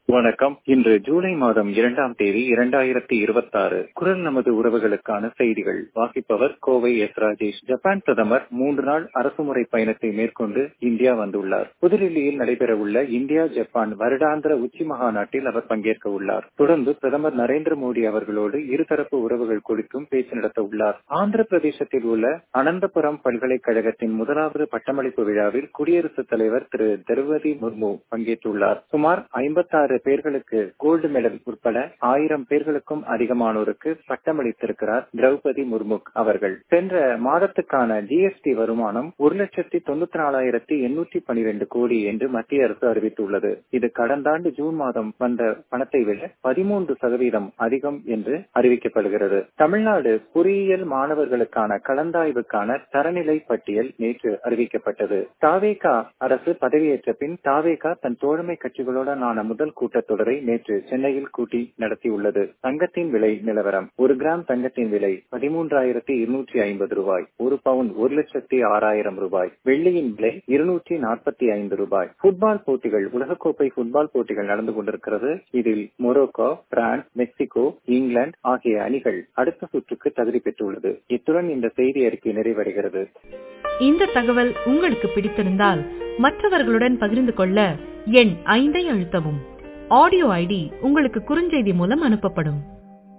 வணக்கம் இன்று ஜூலை மாதம் இரண்டாம் தேதி இரண்டாயிரத்தி இருபத்தி ஆறு குரல் நமது உறவுகளுக்கான செய்திகள் வாசிப்பவர் கோவை எஸ் ராஜேஷ் ஜப்பான் பிரதமர் மூன்று நாள் அரசுமுறை பயணத்தை மேற்கொண்டு இந்தியா வந்துள்ளார் புதுடில்லியில் நடைபெறவுள்ள இந்தியா ஜப்பான் வருடாந்திர உச்சி மகாநாட்டில் அவர் பங்கேற்க உள்ளார் தொடர்ந்து பிரதமர் நரேந்திர மோடி அவர்களோடு இருதரப்பு உறவுகள் குறித்தும் பேச்சு நடத்த உள்ளார் ஆந்திர பிரதேசத்தில் உள்ள அனந்தபுரம் பல்கலைக்கழகத்தின் முதலாவது பட்டமளிப்பு விழாவில் குடியரசுத் தலைவர் திரு திரௌபதி முர்மு பங்கேற்றுள்ளார் சுமார் ஐம்பத்தாறு பேர்களுக்கு கோல்டு மெடல் உட்பட ஆயிரம் பேர்களுக்கும் அதிகமானோருக்கு பட்டமளித்திருக்கிறார் திரௌபதி முர்மு அவர்கள் சென்ற மாதத்துக்கான ஜிஎஸ்டி வருமானம் ஒரு லட்சத்தி தொண்ணூத்தி நாலாயிரத்தி எண்ணூற்றி பனிரெண்டு கோடி என்று மத்திய அரசு அறிவித்துள்ளது இது கடந்த ஆண்டு ஜூன் மாதம் வந்த பணத்தை விட பதிமூன்று சதவீதம் அதிகம் என்று அறிவிக்கப்படுகிறது தமிழ்நாடு பொறியியல் மாணவர்களுக்கான கலந்தாய்வுக்கான தரநிலை பட்டியல் நேற்று அறிவிக்கப்பட்டது தாவேகா அரசு பதவியேற்ற பின் தாவேகா தன் தோழமை கட்சிகளுடனான முதல் கூட்டத்தொடரை நேற்று சென்னையில் கூட்டி நடத்தியுள்ளது தங்கத்தின் விலை நிலவரம் ஒரு கிராம் தங்கத்தின் விலை பதிமூன்றாயிரத்தி இருநூற்றி ஐம்பது ரூபாய் ஒரு பவுன் ஒரு லட்சத்தி ஆறாயிரம் ரூபாய் வெள்ளியின் விலை இருநூற்றி நாற்பத்தி ஐந்து ரூபாய் புட்பால் போட்டிகள் உலகக்கோப்பை புட்பால் போட்டிகள் நடந்து கொண்டிருக்கிறது இதில் மொரோக்கோ பிரான்ஸ் மெக்சிகோ இங்கிலாந்து ஆகிய அணிகள் அடுத்த சுற்றுக்கு தகுதி பெற்றுள்ளது இத்துடன் இந்த செய்தி அறிக்கை நிறைவடைகிறது இந்த தகவல் உங்களுக்கு பிடித்திருந்தால் மற்றவர்களுடன் பகிர்ந்து கொள்ள எண் ஐந்தை அழுத்தவும் ஆடியோ ஐடி உங்களுக்கு குறுஞ்செய்தி மூலம் அனுப்பப்படும்